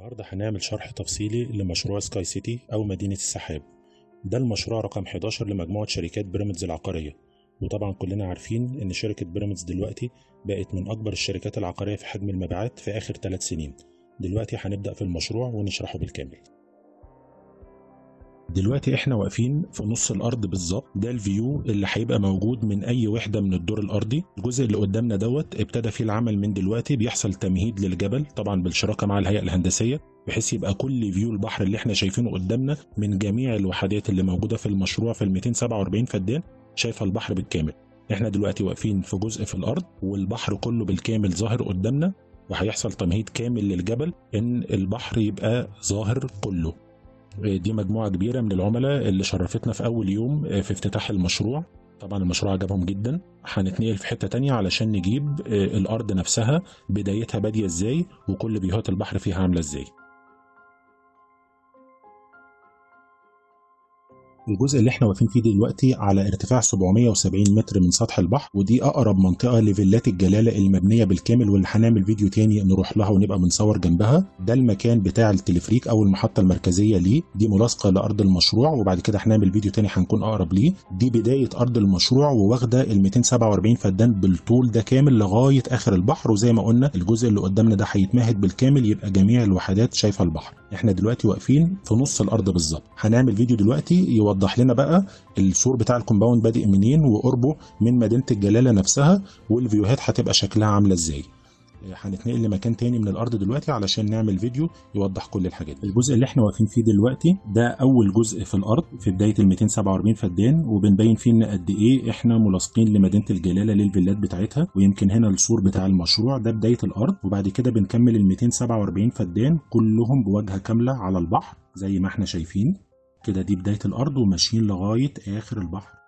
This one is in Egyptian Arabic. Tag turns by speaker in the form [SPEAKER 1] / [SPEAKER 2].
[SPEAKER 1] النهاردة هنعمل شرح تفصيلي لمشروع سكاي سيتي أو مدينة السحاب ده المشروع رقم 11 لمجموعة شركات بيراميدز العقارية وطبعا كلنا عارفين إن شركة بيراميدز دلوقتي بقت من أكبر الشركات العقارية في حجم المبيعات في آخر ثلاث سنين دلوقتي هنبدأ في المشروع ونشرحه بالكامل دلوقتي احنا واقفين في نص الارض بالظبط ده الفيو اللي هيبقى موجود من اي وحده من الدور الارضي الجزء اللي قدامنا دوت ابتدى فيه العمل من دلوقتي بيحصل تمهيد للجبل طبعا بالشراكه مع الهيئه الهندسيه بحيث يبقى كل فيو البحر اللي احنا شايفينه قدامنا من جميع الوحدات اللي موجوده في المشروع في ال 247 فدان شايفه البحر بالكامل احنا دلوقتي واقفين في جزء في الارض والبحر كله بالكامل ظاهر قدامنا وهيحصل تمهيد كامل للجبل ان البحر يبقى ظاهر كله دي مجموعة كبيرة من العملاء اللي شرفتنا في أول يوم في افتتاح المشروع طبعا المشروع عجبهم جدا هنتنقل في حتة تانية علشان نجيب الأرض نفسها بدايتها بادية ازاي وكل فيوهات البحر فيها عاملة ازاي الجزء اللي احنا واقفين فيه دلوقتي على ارتفاع 770 متر من سطح البحر ودي اقرب منطقه لفيلات الجلاله المبنيه بالكامل واللي هنعمل فيديو تاني نروح لها ونبقى بنصور جنبها ده المكان بتاع التلفريك او المحطه المركزيه ليه دي ملاصقه لارض المشروع وبعد كده هنعمل فيديو تاني هنكون اقرب ليه دي بدايه ارض المشروع وواخده ال 247 فدان بالطول ده كامل لغايه اخر البحر وزي ما قلنا الجزء اللي قدامنا ده هيتمهد بالكامل يبقى جميع الوحدات شايفه البحر احنا دلوقتي واقفين في نص الارض بالظبط هنعمل فيديو دلوقتي يوضح لنا بقى السور بتاع الكومباوند بادئ منين وقربه من مدينه الجلاله نفسها والفيوهات هتبقى شكلها عامله ازاي هنتنقل لمكان تاني من الارض دلوقتي علشان نعمل فيديو يوضح كل الحاجات دي. الجزء اللي احنا واقفين فيه دلوقتي ده اول جزء في الارض في بدايه ال 247 فدان وبنبين فيه ان قد ايه احنا ملاصقين لمدينه الجلاله للفيلات بتاعتها ويمكن هنا السور بتاع المشروع ده بدايه الارض وبعد كده بنكمل ال 247 فدان كلهم بواجهه كامله على البحر زي ما احنا شايفين كده دي بدايه الارض وماشيين لغايه اخر البحر